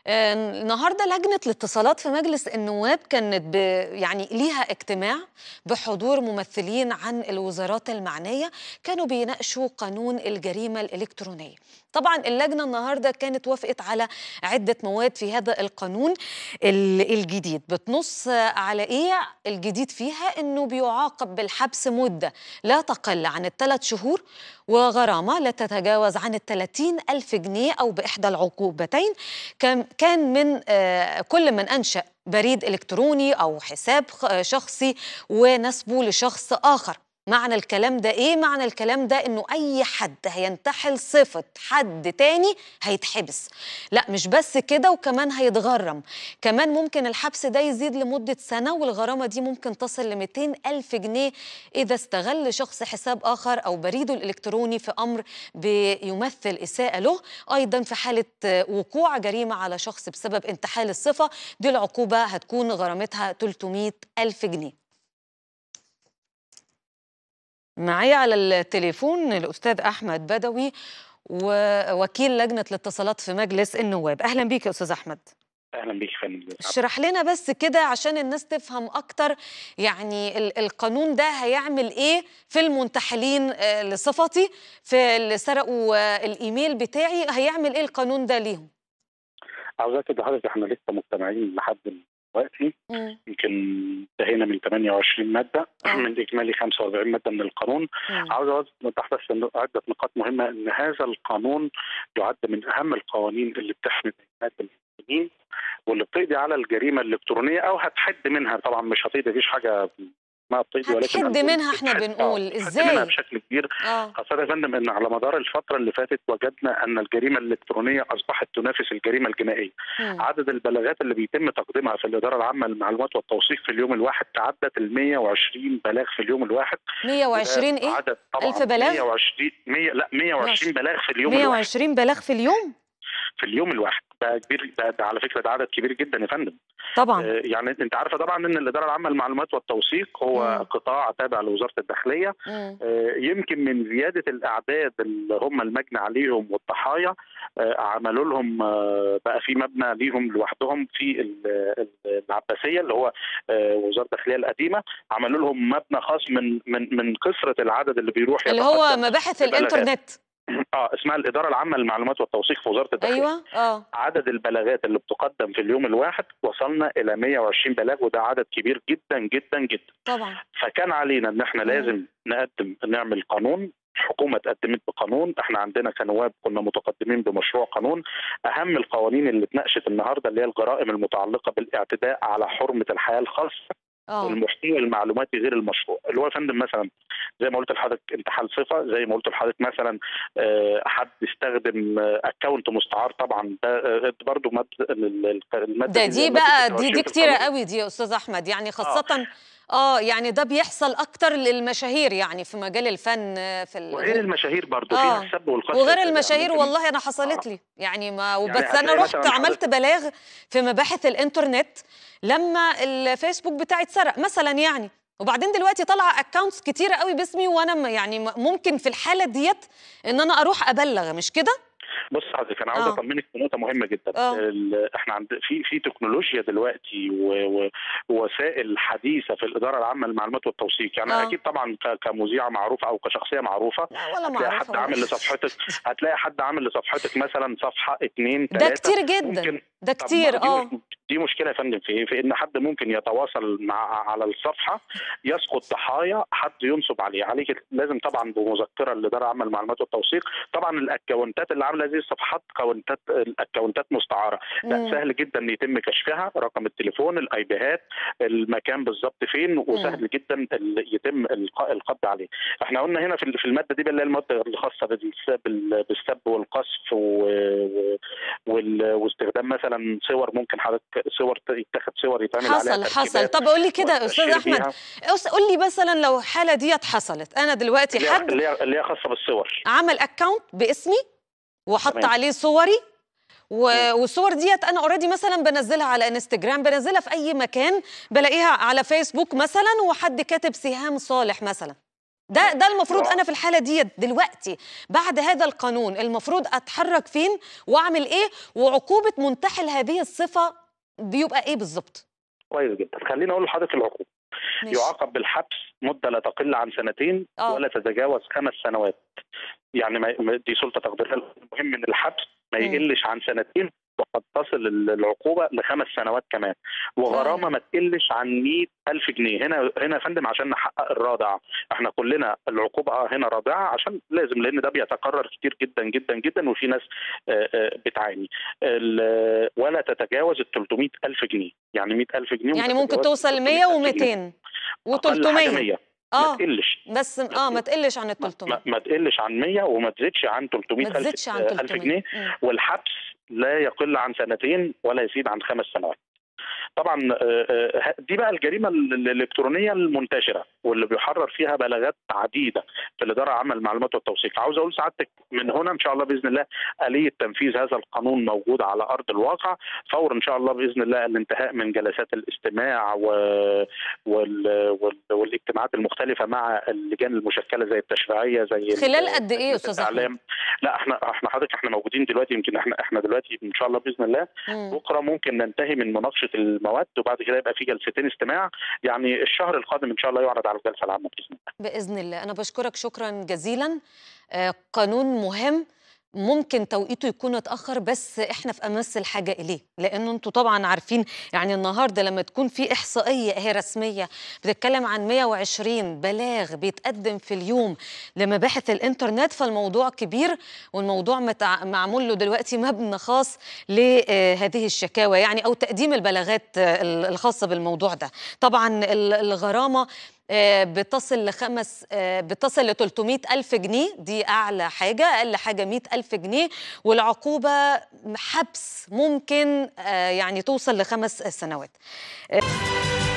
آه، النهارده لجنه الاتصالات في مجلس النواب كانت ب... يعني ليها اجتماع بحضور ممثلين عن الوزارات المعنيه كانوا بيناقشوا قانون الجريمه الالكترونيه طبعا اللجنه النهارده كانت وافقت على عده مواد في هذا القانون ال- الجديد بتنص على ايه الجديد فيها انه بيعاقب بالحبس مده لا تقل عن الثلاث شهور وغرامه لا تتجاوز عن الثلاثين ألف جنيه أو بإحدى العقوبتين كان كان من آه، كل من أنشأ بريد إلكتروني أو حساب خ- شخصي ونسبه لشخص آخر معنى الكلام ده ايه معنى الكلام ده انه اي حد هينتحل صفة حد تاني هيتحبس لا مش بس كده وكمان هيتغرم كمان ممكن الحبس ده يزيد لمدة سنة والغرامة دي ممكن تصل ل 200 ألف جنيه إذا استغل شخص حساب آخر أو بريده الإلكتروني في أمر بيمثل إساءة له أيضا في حالة آه، وقوع جريمة على شخص بسبب انتحال الصفة دي العقوبة هتكون غرامتها 300 ألف جنيه معايا على التليفون الأستاذ أحمد بدوي ووكيل لجنة الاتصالات في مجلس النواب أهلا بيك يا أستاذ أحمد اهلا بيك يا فندم اشرح لنا بس كده عشان الناس تفهم اكتر يعني ال- القانون ده هيعمل ايه في المنتحلين آه، لصفتي في اللي سرقوا آه، الايميل بتاعي هيعمل ايه القانون ده ليهم عاوز اكد لحضرتك احنا لسه مجتمعين لحد دلوقتي مم. يمكن انتهينا من 28 ماده آه. من اجمالي 45 ماده من القانون مم. عاوز اوضح بس إنه عده نقاط مهمه ان هذا القانون يعد من اهم القوانين اللي بتحمي بيانات المسلمين واللي بتقضي على الجريمه الالكترونيه او هتحد منها طبعا مش هتقضي مفيش حاجه ما بتقضي ولكن هتحد هنقول منها احنا بتحد- بنقول آه، بتحد ازاي منها بشكل كبير اه خاصة يا فندم ان على مدار الفترة اللي فاتت وجدنا ان الجريمة الالكترونية اصبحت تنافس الجريمة الجنائية. مم. عدد البلاغات اللي بيتم تقديمها في الإدارة العامة للمعلومات والتوثيق في اليوم الواحد تعدت ال 120 بلاغ في اليوم الواحد 120 ايه عدد طبعا ألف بلاغ؟ 120 100 لا 120 بلاغ في اليوم الواحد 120 بلاغ في اليوم في اليوم الواحد ده كبير ده, ده على فكرة ده عدد كبير جدا يا فندم. طبعا آه، يعني انت عارفه طبعا ان الإدارة العامة للمعلومات والتوثيق هو مم. قطاع تابع لوزارة الداخلية مم. آه، يمكن من زياده الاعداد اللي هم المجني عليهم والضحايا آه، عملوا لهم آه، بقى في مبنى ليهم لوحدهم في ال- ال- العباسيه اللي هو آه، وزاره الداخليه القديمه عملوا لهم مبنى خاص من من من كثره العدد اللي بيروح اللي هو يتقدم. مباحث ببلاغات. الانترنت اه اسمها الاداره العامه للمعلومات والتوثيق في وزاره الداخليه ايوه اه عدد البلاغات اللي بتقدم في اليوم الواحد وصلنا الى 120 بلاغ وده عدد كبير جدا جدا جدا طبعا فكان علينا ان احنا مم. لازم نقدم نعمل قانون الحكومه تقدمت بقانون احنا عندنا كنواب كنا متقدمين بمشروع قانون اهم القوانين اللي اتناقشت النهارده اللي هي الجرائم المتعلقه بالاعتداء على حرمه الحياه الخاصه اه والمحتوى المعلوماتي غير المشروع اللي هو يا فندم مثلا زي ما قلت لحضرتك انتحال صفه زي ما قلت لحضرتك مثلا آه، حد استخدم اكونت مستعار طبعا ده برضه الماده ده اللي هي دي المادة بقى دي 26 دي في كتيرة القانون. قوي دي يا استاذ احمد يعني خاصة اه يعني ده بيحصل اكتر للمشاهير يعني في مجال الفن آه، في ال... وغير المشاهير برضه آه. فيها السب والقذف وغير يعني المشاهير ممكن- والله انا حصلت آه. لي يعني ما وبس يعني انا هتلاقي رحت مثلاً عملت حضرتك- بلاغ في مباحث الانترنت لما الفيسبوك بتاعي اتسرق مثلا يعني وبعدين دلوقتي طالعه اكونتس كتيره قوي باسمي وانا م- يعني م- ممكن في الحاله ديت ان انا اروح ابلغ مش كده بص حضرتك انا عاوز آه. اطمنك في نقطه مهمه جدا آه. ال- احنا عند في في تكنولوجيا دلوقتي و- و- ووسائل حديثه في الاداره العامه للمعلومات والتوثيق يعني آه. اكيد طبعا ك- كمذيعه معروفه او كشخصيه معروفه لا ولا هتلاقي معروفه حد عامل والله. لصفحتك هتلاقي حد عامل لصفحتك مثلا صفحه اثنين ده ثلاثه كتير جدا ممكن ده طب كتير ما دي اه مش- دي مشكله يا فندم في إيه؟ في ان حد ممكن يتواصل مع على الصفحه يسقط ضحايا حد ينصب عليه عليك لازم طبعا بمذكره الاداره العامه للمعلومات والتوثيق طبعا الاكونتات اللي عامله هذه الصفحات كونتات الاكونتات مستعاره مم. لا سهل جدا ان يتم كشفها رقم التليفون الاي بيهات المكان بالظبط فين وسهل جدا ال- يتم الق- القبض عليه احنا قلنا هنا في ال- في الماده دي اللي هي الماده الخاصه بالس- بال- بالسب والقذف و- و- وال- واستخدام مثلا صور ممكن حضرتك صور ت- يتاخد صور يتعمل عليها حصل حصل تركيبات طب قول لي كده يا استاذ والتأشير احمد بيها. أس- قول لي مثلا لو الحاله ديت حصلت انا دلوقتي اللي هي- حد اللي هي اللي هي خاصه بالصور عمل اكونت باسمي وحط تمام. عليه صوري و... والصور ديت انا اوريدي مثلا بنزلها على انستجرام بنزلها في اي مكان بلاقيها على فيسبوك مثلا وحد كاتب سهام صالح مثلا ده ده المفروض آه. انا في الحاله دي دلوقتي بعد هذا القانون المفروض اتحرك فين واعمل ايه وعقوبه منتحل هذه الصفه بيبقى ايه بالظبط كويس جدا خليني اقول لحضرتك العقوبه ماشي. يعاقب بالحبس مده لا تقل عن سنتين آه. ولا تتجاوز خمس سنوات يعني ما ما- دي سلطه تقديريه المهم ان الحبس ما مم. يقلش عن سنتين وقد تصل ال- العقوبه لخمس سنوات كمان وغرامه ما تقلش عن 100 ألف جنيه هنا هنا يا فندم عشان نحقق الرادع احنا كلنا العقوبه آه هنا رادعه عشان لازم لان ده بيتكرر كتير جدا جدا جدا وفي ناس آه، آه، بتعاني ال- ولا تتجاوز ال 300 ألف جنيه يعني 100 ألف جنيه يعني وما ممكن تتجاوزش توصل 300 100 ألف جنيه. و200 أقل حاجة و300 100 ما اه تقلش بس اه ما تقلش عن ال ما, 300 ما, ما تقلش عن 100 وما تزيدش عن 300 ما تزيدش عن ألف, ألف 300 جنيه مم. والحبس لا يقل عن سنتين ولا يزيد عن خمس سنوات طبعا آه، آه، دي بقى الجريمه ال- الالكترونيه المنتشره واللي بيحرر فيها بلاغات عديده في الاداره العامه للمعلومات والتوثيق عاوز اقول سعادتك من هنا ان شاء الله باذن الله اليه تنفيذ هذا القانون موجوده على ارض الواقع فور ان شاء الله باذن الله الانتهاء من جلسات الاستماع و... وال... وال... والاجتماعات المختلفه مع اللجان المشكله زي التشريعيه زي خلال ال- قد ايه يا استاذ احمد؟ الاعلام لا احنا احنا حضرتك احنا موجودين دلوقتي يمكن احنا احنا دلوقتي ان شاء الله باذن الله مم. بكره ممكن ننتهي من مناقشه المواد وبعد كده يبقى في جلستين استماع يعني الشهر القادم ان شاء الله يعرض على الجلسه العامه باذن الله باذن الله انا بشكرك شكرا جزيلا آه، قانون مهم ممكن توقيته يكون اتاخر بس احنا في امس الحاجه اليه لانه انتوا طبعا عارفين يعني النهارده لما تكون في احصائيه هي رسميه بتتكلم عن 120 بلاغ بيتقدم في اليوم لمباحث الانترنت فالموضوع كبير والموضوع متع... معمول له دلوقتي مبنى خاص لهذه الشكاوى يعني او تقديم البلاغات آه، الخاصه بالموضوع ده طبعا ال- الغرامه آه، بتصل لخمس آه، بتصل ل 300 ألف جنيه دي أعلى حاجة أقل حاجة 100 ألف جنيه والعقوبة حبس ممكن آه، يعني توصل لخمس سنوات